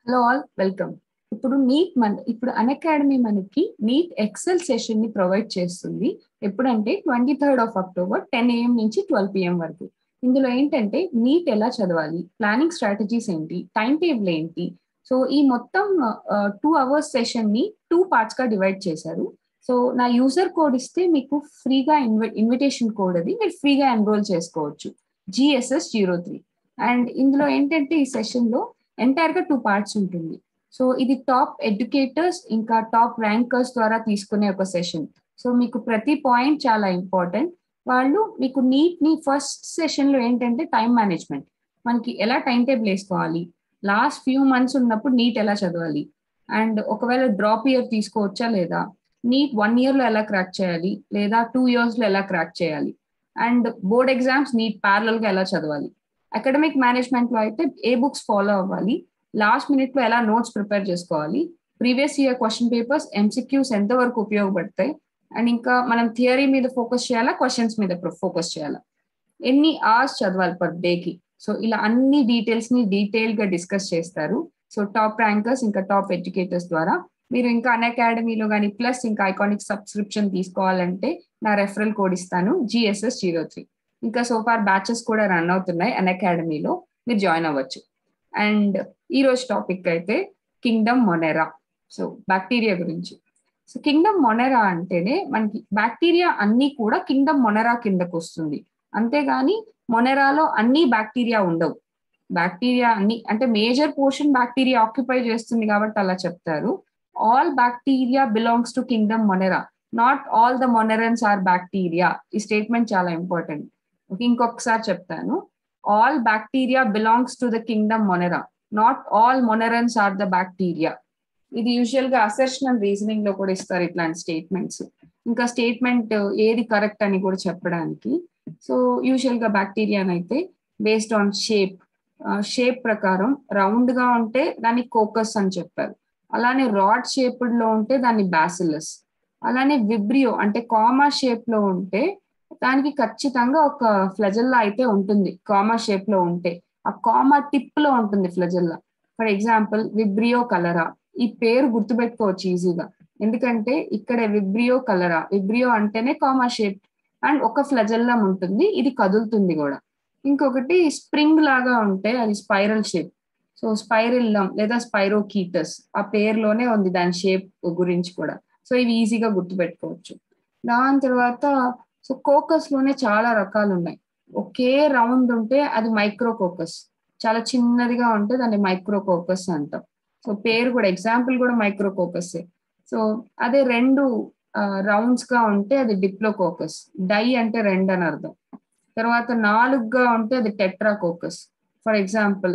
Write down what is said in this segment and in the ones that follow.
hello all welcome ఇప్పుడు NEET మన ఇప్పుడు అకాడమీ మనకి నీట్ ఎక్సెల్ సెషన్ ని ప్రొవైడ్ చేస్తుంది ఎప్పుడంటే twenty third of October ten AM నుంచి ట్వెల్వ్ పిఎం వరకు ఇందులో ఏంటంటే నీట్ ఎలా చదవాలి ప్లానింగ్ స్ట్రాటజీస్ ఏంటి టైం టేబుల్ ఏంటి సో ఈ మొత్తం టూ అవర్స్ సెషన్ ని టూ పార్ట్స్ గా డివైడ్ చేశారు సో నా యూజర్ కోడ్ ఇస్తే మీకు ఫ్రీగా ఇన్వి ఇన్విటేషన్ కోడ్ అది మీరు ఫ్రీగా ఎన్రోల్ చేసుకోవచ్చు జిఎస్ఎస్ జీరో త్రీ అండ్ ఇందులో ఏంటంటే ఈ సెషన్ లో ఎంటైర్ గా టూ పార్ట్స్ ఉంటుంది సో ఇది టాప్ ఎడ్యుకేటర్స్ ఇంకా టాప్ ర్యాంకర్స్ ద్వారా తీసుకునే ఒక సెషన్ సో మీకు ప్రతి పాయింట్ చాలా ఇంపార్టెంట్ వాళ్ళు మీకు నీట్ ని ఫస్ట్ సెషన్ లో ఏంటంటే టైం మేనేజ్మెంట్ మనకి ఎలా టైం టేబుల్ వేసుకోవాలి లాస్ట్ ఫ్యూ మంత్స్ ఉన్నప్పుడు నీట్ ఎలా చదవాలి అండ్ ఒకవేళ డ్రాప్ ఇయర్ తీసుకోవచ్చా లేదా నీట్ వన్ ఇయర్ లో ఎలా క్రాక్ చేయాలి లేదా టూ ఇయర్స్ లో ఎలా క్రాక్ చేయాలి and board exams NEET parallel గా ఎలా చదవాలి అకాడమిక్ మేనేజ్మెంట్ లో అయితే ఏ బుక్స్ ఫాలో అవ్వాలి లాస్ట్ మినిట్ లో ఎలా నోట్స్ ప్రిపేర్ చేసుకోవాలి previous year question papers MCQs ఎంతవరకు ఉపయోగపడతాయి అండ్ ఇంకా మనం థియరీ మీద ఫోకస్ చేయాలా క్వశ్చన్స్ మీద ఫోకస్ చేయాలా ఎన్ని అవర్స్ చదవాలి పర్ డేకి సో ఇలా అన్ని డీటెయిల్స్ ని డీటెయిల్ గా డిస్కస్ చేస్తారు సో టాప్ ర్యాంకర్స్ ఇంకా టాప్ ఎడ్యుకేటర్స్ ద్వారా మీరు ఇంకా అన్ అకాడమీలో కానీ ప్లస్ ఇంకా ఐకానిక్ సబ్స్క్రిప్షన్ తీసుకోవాలంటే నా రెఫరల్ కోడ్ ఇస్తాను జిఎస్ఎస్ జీరో త్రీ ఇంకా సోఫార్ బ్యాచెస్ కూడా రన్ అవుతున్నాయి అన్ అకాడమీలో మీరు జాయిన్ అవ్వచ్చు అండ్ ఈ రోజు టాపిక్ అయితే కింగ్డమ్ మొనెరా సో బ్యాక్టీరియా గురించి సో కింగ్డమ్ మొనెరా అంటేనే మనకి బ్యాక్టీరియా అన్ని కూడా కింగ్డమ్ మొనెరా కిందకు వస్తుంది అంతేగాని మొనెరాలో అన్ని బ్యాక్టీరియా ఉండవు బ్యాక్టీరియా అన్ని అంటే మేజర్ పోర్షన్ బ్యాక్టీరియా ఆక్యుపై చేస్తుంది కాబట్టి అలా చెప్తారు all bacteria belongs to kingdom Monera not all the monerans are bacteria ఈ స్టేట్మెంట్ చాలా ఇంపార్టెంట్ ఇంకొకసారి చెప్తాను all bacteria belongs to the kingdom Monera not all monerans are the bacteria ఇది usual గా అసెర్షన్ అండ్ రీజనింగ్ లో కూడా ఇస్తారు ఇట్లాంటి స్టేట్మెంట్స్ ఇంకా స్టేట్మెంట్ ఏది కరెక్ట్ అని కూడా చెప్పడానికి సో యూజువల్ గా బ్యాక్టీరియా అయితే బేస్డ్ ఆన్ షేప్ షేప్ ప్రకారం రౌండ్ గా ఉంటే దాన్ని కోకస్ అని చెప్పారు అలానే రాడ్ షేప్డ్ లో ఉంటే దాన్ని బ్యాసిలస్ అలానే విబ్రియో అంటే కామా షేప్ లో ఉంటే దానికి ఖచ్చితంగా ఒక ఫ్లెజల్లా అయితే ఉంటుంది కామా షేప్ లో ఉంటే ఆ కామా టిప్ లో ఉంటుంది flagella for example Vibrio cholera ఈ పేరు గుర్తుపెట్టుకోవచ్చు ఈజీగా ఎందుకంటే ఇక్కడ విబ్రియో కలరా విబ్రియో అంటేనే కామా షేప్ అండ్ ఒక ఫ్లెజల్లం ఉంటుంది ఇది కదులుతుంది కూడా ఇంకొకటి స్ప్రింగ్ లాగా ఉంటే అది స్పైరల్ షేప్ సో స్పైరిల్లం లేదా స్పైరోకీటస్ ఆ పేరులోనే ఉంది దాని షేప్ గురించి కూడా సో ఇవి ఈజీగా గుర్తుపెట్టుకోవచ్చు దాని తర్వాత సో కోకస్ లోనే చాలా రకాలు ఉన్నాయి ఒకే రౌండ్ ఉంటే అది మైక్రోకోకస్ చాలా చిన్నదిగా ఉంటే దాన్ని మైక్రోకోకస్ అంటాం సో పేరు కూడా ఎగ్జాంపుల్ కూడా మైక్రోకోకస్ సో అదే రెండు రౌండ్స్ గా ఉంటే అది డిప్లోకోకస్ డై అంటే రెండు అని అర్థం తర్వాత నాలుగుగా ఉంటే అది tetracoccus for example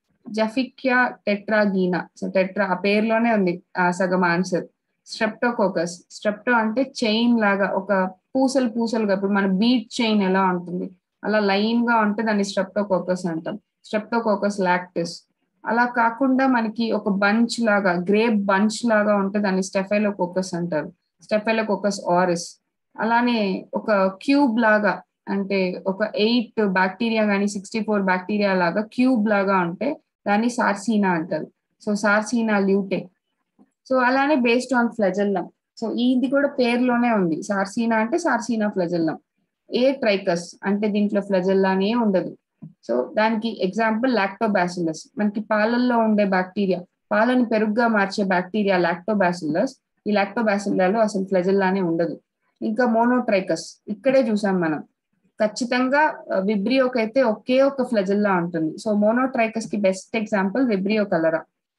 Gaffkya tetragena so tetra ఆ పేరులోనే ఉంది సగం ఆన్సర్ స్ట్రెప్టోకోకస్ స్ట్రెప్టో అంటే చైన్ లాగా ఒక పూసలు పూసలుగా ఇప్పుడు మన బీట్ చైన్ ఎలా ఉంటుంది అలా లైన్ గా ఉంటే దాన్ని స్ట్రెప్టోకోకస్ అంటాం స్ట్రెప్టోకోకస్ లాక్టిస్ అలా కాకుండా మనకి ఒక బంచ్ లాగా గ్రేప్ బంచ్ లాగా ఉంటే దాన్ని స్టెఫైలోకోకస్ అంటారు స్టెఫైలోకోకస్ ఆరిస్ అలానే ఒక క్యూబ్ లాగా అంటే ఒక ఎయిట్ బ్యాక్టీరియా కానీ సిక్స్టీ ఫోర్ బ్యాక్టీరియా లాగా క్యూబ్ లాగా ఉంటే దాన్ని సార్సీనా అంటారు సో సార్సీనా ల్యూటే సో అలానే బేస్డ్ ఆన్ ఫ్లెజల్లం సో ఇది కూడా పేరులోనే ఉంది సార్సీనా అంటే సార్సీనా ఫ్లెజల్లం ఏ ట్రైకస్ అంటే దీంట్లో ఫ్లెజల్లానే ఉండదు సో దానికి ఎగ్జాంపుల్ లాక్టోబాసిల్లస్ మనకి పాలల్లో ఉండే బ్యాక్టీరియా పాలను పెరుగుగా మార్చే బ్యాక్టీరియా లాక్టోబాసిల్లస్ ఈ లాక్టోబాసిల్లాలో అసలు ఫ్లెజల్లానే ఉండదు ఇంకా మోనోట్రైకస్ ఇక్కడే చూసాం మనం ఖచ్చితంగా విబ్రియోకి అయితే ఒకే ఒక ఫ్లెజల్లా ఉంటుంది సో మోనోట్రైకస్ కి best example Vibrio cholera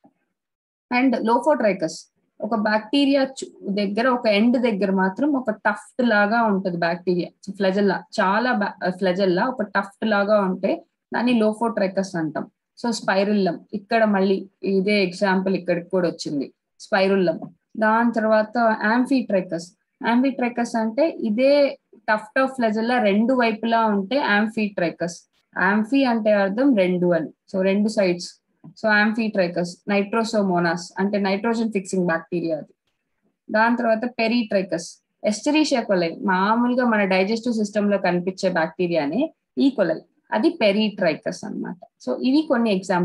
and lophotrichous ఒక బ్యాక్టీరియా దగ్గర ఒక ఎండ్ దగ్గర మాత్రం ఒక టఫ్ట్ లాగా ఉంటుంది బ్యాక్టీరియా ఫ్లెజల్లా చాలా ఫ్లెజల్లా ఒక టఫ్ట్ లాగా ఉంటే దాన్ని లోఫోట్రైకస్ అంటాం సో స్పైరుల్లం ఇక్కడ మళ్ళీ ఇదే ఎగ్జాంపుల్ ఇక్కడికి కూడా వచ్చింది స్పైరుల్లం దాని తర్వాత యాంఫీట్రైకస్ యాంఫీట్రైకస్ అంటే ఇదే టఫ్ట్ ఆఫ్ ఫ్లెజల్లా రెండు వైపులా ఉంటే యాంఫీట్రైకస్ యాంఫీ అంటే అర్థం రెండు అని సో రెండు సైడ్స్ సో యాంఫీట్రైకస్ నైట్రోసోమోనాస్ అంటే నైట్రోజన్ ఫిక్సింగ్ బ్యాక్టీరియా అది దాని తర్వాత పెరీట్రైకస్ ఎస్టరీషియా కొలై మామూలుగా మన డైజెస్టివ్ సిస్టమ్ లో కనిపించే బ్యాక్టీరియానే ఈ కొలై అది పెరీట్రైకస్ అనమాట సో ఇవి కొన్ని ఎగ్జాంపుల్స్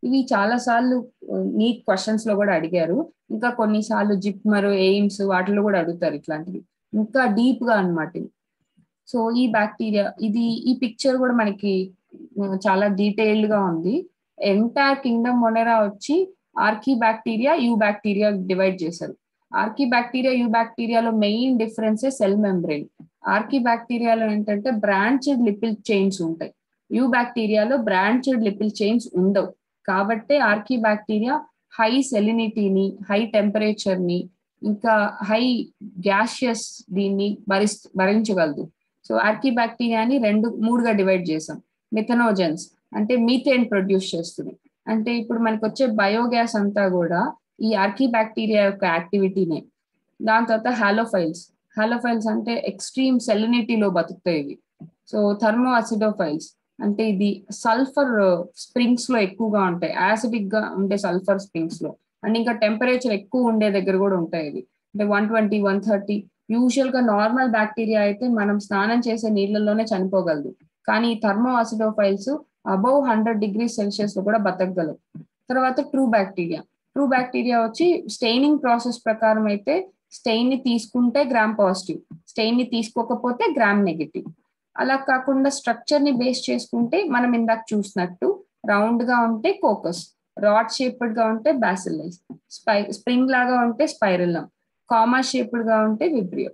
ఇవి చాలా సార్లు నీట్ క్వశ్చన్స్ లో కూడా అడిగారు ఇంకా కొన్నిసార్లు జిప్మర్ ఎయిమ్స్ వాటిలో కూడా అడుగుతారు ఇట్లాంటివి ఇంకా డీప్ గా అనమాట సో ఈ బ్యాక్టీరియా ఇది ఈ పిక్చర్ కూడా మనకి చాలా డీటెయిల్డ్ గా ఉంది ఎంటైర్ కింగ్డమ్ మొనెరా వచ్చి archaebacteria eubacteria divide చేశారు ఆర్కీ బ్యాక్టీరియా యూ బ్యాక్టీరియాలో మెయిన్ డిఫరెన్స్ సెల్ మెంబ్రెయిన్ ఆర్కీ బ్యాక్టీరియాలో ఏంటంటే బ్రాంచ్డ్ లిపిల్ చైన్స్ ఉంటాయి యూ బ్యాక్టీరియాలో బ్రాంచ్డ్ లిపిల్ చైన్స్ ఉండవు కాబట్టి ఆర్కీ బ్యాక్టీరియా హై సెలినిటీని హై టెంపరేచర్ ని ఇంకా హై గ్యాషియస్ దీన్ని భరి భరించగలదు సో ఆర్కీ బ్యాక్టీరియాని రెండు మూడుగా డివైడ్ చేసాం మిథనోజన్స్ అంటే మీథేన్ ప్రొడ్యూస్ చేస్తుంది అంటే ఇప్పుడు మనకు వచ్చే బయోగ్యాస్ అంతా కూడా ఈ ఆర్కీ బ్యాక్టీరియా యొక్క యాక్టివిటీనే దాని తర్వాత హాలోఫైల్స్ హాలోఫైల్స్ అంటే ఎక్స్ట్రీమ్ సెలినిటీలో బతుకుతాయి ఇవి సో థర్మో అసిడోఫైల్స్ అంటే ఇది సల్ఫర్ స్ప్రింగ్స్ లో ఎక్కువగా ఉంటాయి యాసిడిక్ గా ఉండే సల్ఫర్ స్ప్రింగ్స్ లో అండ్ ఇంకా టెంపరేచర్ ఎక్కువ ఉండే దగ్గర కూడా ఉంటాయి ఇవి అంటే one twenty one thirty usual గా నార్మల్ బ్యాక్టీరియా అయితే మనం స్నానం చేసే నీళ్ళలోనే చనిపోగలదు కానీ ఈ thermoacidophiles above hundred degree Celsius లో కూడా బతకగలవు తర్వాత ట్రూ బ్యాక్టీరియా ట్రూ బ్యాక్టీరియా వచ్చి స్టెయినింగ్ ప్రాసెస్ ప్రకారం అయితే స్టెయిన్ ని తీసుకుంటే గ్రామ్ పాజిటివ్ స్టెయిన్ ని తీసుకోకపోతే గ్రామ్ నెగిటివ్ అలా కాకుండా స్ట్రక్చర్ ని బేస్ చేసుకుంటే మనం ఇందాక చూసినట్టు రౌండ్ గా ఉంటే కోకస్ రాడ్ షేప్డ్ గా ఉంటే బ్యాసిల్లైస్ స్పై స్ప్రింగ్ లాగా ఉంటే స్పైరల్లం కామా షేప్డ్ గా ఉంటే విబ్రియో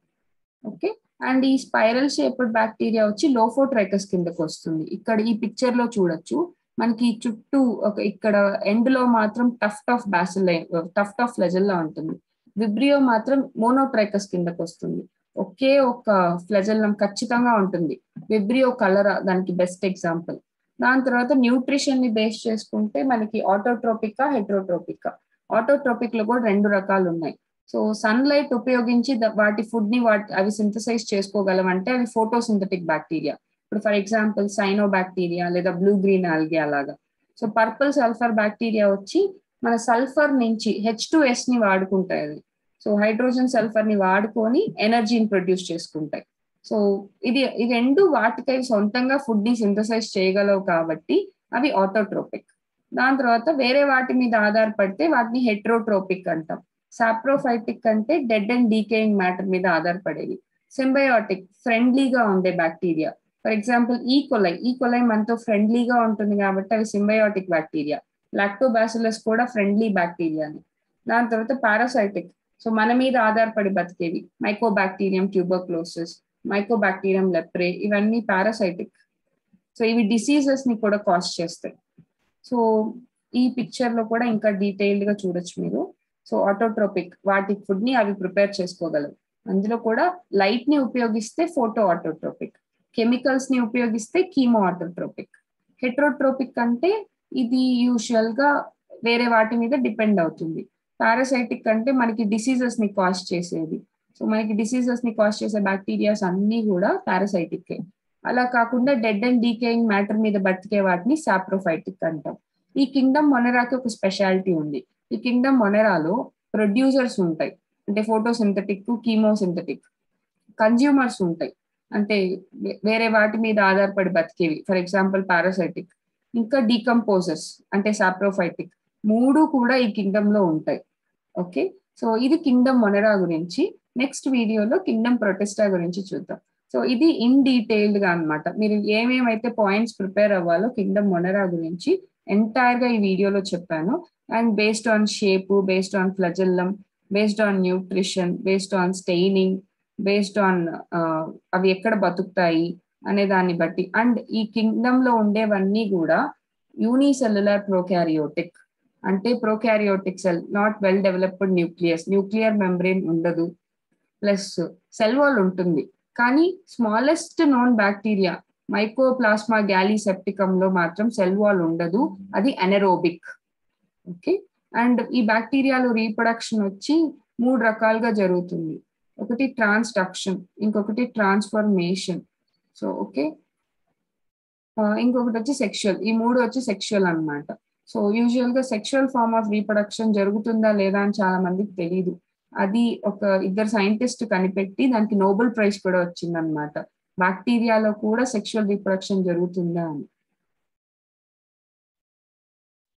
ఓకే అండ్ ఈ స్పైరల్ షేప్డ్ బ్యాక్టీరియా వచ్చి లోఫోట్రైకస్ కిందకు వస్తుంది ఇక్కడ ఈ పిక్చర్ లో చూడొచ్చు మనకి చుట్టూ ఒక ఇక్కడ ఎండ్ లో మాత్రం tuft of basal tuft of flagella ఉంటుంది విబ్రియో మాత్రం మోనోట్రైకస్ కిందకు వస్తుంది ఒకే ఒక ఫ్లెజల్లం ఖచ్చితంగా ఉంటుంది విబ్రియో కలర్ దానికి బెస్ట్ ఎగ్జాంపుల్ దాని తర్వాత న్యూట్రిషన్ ని బేస్ చేసుకుంటే మనకి ఆటోట్రోపికా హెట్రోట్రోపికా ఆటోట్రోపిక్ లో కూడా రెండు రకాలు ఉన్నాయి సో సన్ లైట్ ఉపయోగించి వాటి ఫుడ్ ని వాటి అవి సింథసైజ్ చేసుకోగలం అంటే అవి ఫోటోసింథటిక్ బ్యాక్టీరియా ఇప్పుడు ఫర్ ఎగ్జాంపుల్ సైనో బ్యాక్టీరియా లేదా బ్లూ గ్రీన్ ఆల్గే అలాగా సో పర్పుల్ సల్ఫర్ బ్యాక్టీరియా వచ్చి మన సల్ఫర్ నుంచి హెచ్ టు ఎస్ ని వాడుకుంటాయి అది సో హైడ్రోజన్ సల్ఫర్ ని వాడుకొని ఎనర్జీని ప్రొడ్యూస్ చేసుకుంటాయి సో ఇది ఈ రెండు వాటికై సొంతంగా ఫుడ్ ని సింథసైజ్ చేయగలవు కాబట్టి అవి ఆటోట్రోపిక్ దాని తర్వాత వేరే వాటి మీద ఆధారపడితే వాటిని హెట్రోట్రోపిక్ అంటాం సాప్రోఫైటిక్ అంటే డెడ్ అండ్ డీకేయింగ్ మ్యాటర్ మీద ఆధారపడేవి సింబయోటిక్ ఫ్రెండ్లీగా ఉండే బ్యాక్టీరియా ఫర్ ఎగ్జాంపుల్ ఈ కొలై ఈ కొలై మనతో ఫ్రెండ్లీగా ఉంటుంది కాబట్టి అవి సింబయోటిక్ బ్యాక్టీరియా లాక్టోబాసిలస్ కూడా ఫ్రెండ్లీ బ్యాక్టీరియాని దాని తర్వాత పారాసైటిక్ సో మన మీద ఆధారపడి బతికేవి మైకోబాక్టీరియం ట్యూబర్క్లోసిస్ మైకోబాక్టీరియం లెప్రే ఇవన్నీ పారాసైటిక్ సో ఇవి డిసీజెస్ ని కూడా కాస్ట్ చేస్తాయి సో ఈ పిక్చర్ లో కూడా ఇంకా డీటెయిల్డ్ గా చూడొచ్చు మీరు సో ఆటోట్రోపిక్ వాటి ఫుడ్ ని అవి ప్రిపేర్ చేసుకోగలవు అందులో కూడా లైట్ ని ఉపయోగిస్తే ఫోటో ఆటోట్రోపిక్ కెమికల్స్ ని ఉపయోగిస్తే కీమో ఆటోట్రోపిక్ హెట్రోట్రోపిక్ అంటే ఇది యూజువల్ గా వేరే వాటి మీద డిపెండ్ అవుతుంది పారాసైటిక్ అంటే మనకి డిసీజెస్ ని కాస్ట్ చేసేది సో మనకి డిసీజెస్ ని కాస్ట్ చేసే బ్యాక్టీరియాస్ అన్ని కూడా పారాసైటిక్ అలా కాకుండా డెడ్ అండ్ డీకేయింగ్ మ్యాటర్ మీద బతికే వాటిని సాప్రోఫైటిక్ అంటాం ఈ కింగ్డమ్ మొనెరాకి ఒక స్పెషాలిటీ ఉంది ఈ కింగ్డమ్ మొనెరాలో ప్రొడ్యూసర్స్ ఉంటాయి అంటే ఫోటోసింథటిక్ కీమోసింథటిక్ కన్జ్యూమర్స్ ఉంటాయి అంటే వేరే వాటి మీద ఆధారపడి బతికేవి ఫర్ ఎగ్జాంపుల్ పారాసైటిక్ ఇంకా డీకంపోజర్స్ అంటే సాప్రోఫైటిక్ మూడు కూడా ఈ కింగ్డమ్ లో ఉంటాయి ఓకే సో ఇది కింగ్డమ్ మొనెరా గురించి నెక్స్ట్ వీడియోలో కింగ్డమ్ ప్రొటెస్టా గురించి చూద్దాం సో ఇది ఇన్ డీటెయిల్డ్ గా అనమాట మీరు ఏమేమైతే పాయింట్స్ ప్రిపేర్ అవ్వాలో కింగ్డమ్ మొనెరా గురించి ఎంటైర్ గా ఈ వీడియోలో చెప్పాను and based on shape based on flagellum based on nutrition based on staining based on అవి ఎక్కడ బతుకుతాయి అనే దాన్ని బట్టి అండ్ ఈ కింగ్డమ్ లో ఉండేవన్నీ కూడా యూనిసెల్యులర్ ప్రోకారియోటిక్ అంటే prokaryotic cell not well developed nucleus nuclear membrane ఉండదు ప్లస్ సెల్ వాల్ ఉంటుంది కానీ smallest known bacteria Mycoplasma gallisepticum లో మాత్రం సెల్ వాల్ ఉండదు అది అనెరోబిక్ ఓకే అండ్ ఈ బ్యాక్టీరియాలో రీప్రొడక్షన్ వచ్చి మూడు రకాలుగా జరుగుతుంది ఒకటి ట్రాన్స్డక్షన్ ఇంకొకటి ట్రాన్స్ఫర్మేషన్ సో ఓకే ఇంకొకటి వచ్చి సెక్షువల్ ఈ మూడు వచ్చి సెక్షువల్ అనమాట సో యూజువల్ గా సెక్షువల్ ఫార్మ్ ఆఫ్ రీప్రొడక్షన్ జరుగుతుందా లేదా అని చాలా మందికి తెలియదు అది ఒక ఇద్దరు సైంటిస్ట్ కనిపెట్టి దానికి నోబెల్ ప్రైజ్ కూడా వచ్చిందనమాట బ్యాక్టీరియాలో కూడా సెక్షువల్ రీప్రొడక్షన్ జరుగుతుందా అని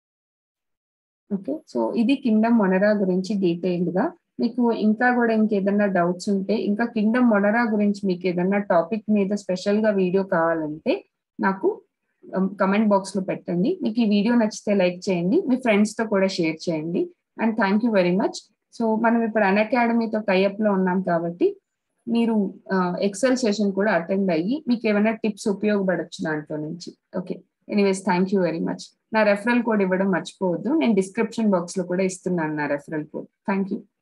ఓకే సో ఇది కింగ్డమ్ మొనరా గురించి డీటెయిల్డ్ గా మీకు ఇంకా కూడా ఇంకేదన్నా డౌట్స్ ఉంటే ఇంకా కింగ్డమ్ మొనరా గురించి మీకు ఏదన్నా టాపిక్ మీద స్పెషల్ గా వీడియో కావాలంటే నాకు కమెంట్ బాక్స్ లో పెట్టండి మీకు ఈ వీడియో నచ్చితే లైక్ చేయండి మీ ఫ్రెండ్స్ తో కూడా షేర్ చేయండి and thank you very much so మనం ఇప్పుడు అన్ అకాడమీతో టైఅప్ లో ఉన్నాం కాబట్టి మీరు ఎక్సెల్ సెషన్ కూడా అటెండ్ అయ్యి మీకు ఏమైనా టిప్స్ ఉపయోగపడచ్చు దాంట్లో నుంచి okay anyways thank you very much నా రెఫరల్ కోడ్ ఇవ్వడం మర్చిపోవద్దు నేను డిస్క్రిప్షన్ బాక్స్ లో కూడా ఇస్తున్నాను నా రెఫరల్ కోడ్ థ్యాంక్ యూ